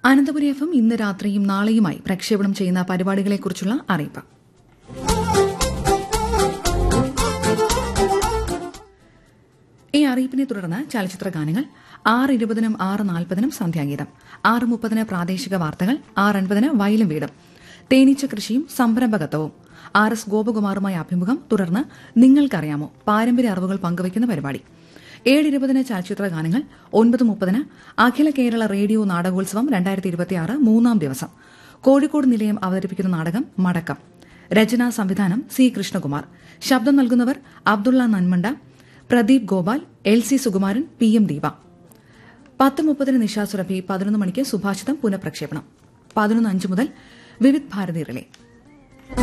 Ananthapuri F M ഇന്ന് രാത്രിയും നാളെയുമായി പ്രക്ഷേപണം ചെയ്യുന്ന പരിപാടികളെക്കുറിച്ചുള്ള അറിയിപ്പ് ഈ അറിയിപ്പിനെ തുടർന്ന് ചലച്ചിത്ര ഗാനങ്ങൾ ആറ് ഇരുപതിനും ആറ് നാൽപ്പതിനും സന്ധ്യാഗീതം ആറ് മുപ്പതിന് പ്രാദേശിക വാർത്തകൾ ആറ് അൻപതിന് വയലും വീടും തേനീച്ച കൃഷിയും സംരംഭകത്വവും ആർ എസ് ഗോപകുമാറുമായി അഭിമുഖം തുടർന്ന് നിങ്ങൾക്കറിയാമോ പാരമ്പര്യ അറിവുകൾ പങ്കുവയ്ക്കുന്ന പരിപാടി ഏഴ് ഇരുപതിന് ചലച്ചിത്ര ഗാനങ്ങൾ ഒൻപത് മുപ്പതിന് അഖില കേരള റേഡിയോ നാടകോത്സവം രണ്ടായിരത്തി ഇരുപത്തിയാറ് മൂന്നാം ദിവസം കോഴിക്കോട് നിലയം അവതരിപ്പിക്കുന്ന നാടകം മടക്കം രചനാ സംവിധാനം സി കൃഷ്ണകുമാർ ശബ്ദം നൽകുന്നവർ Abdulla Nanmanda Pradeep Gopal L C Sukumaran P M Deepa പത്ത് മുപ്പതിന് നിശാസുരഭി പതിനൊന്ന് മണിക്ക് സുഭാഷിതം പുനഃപ്രക്ഷേപണം പതിനൊന്ന് അഞ്ച് മുതൽ വിവിധ് ഭാരതി റിലേ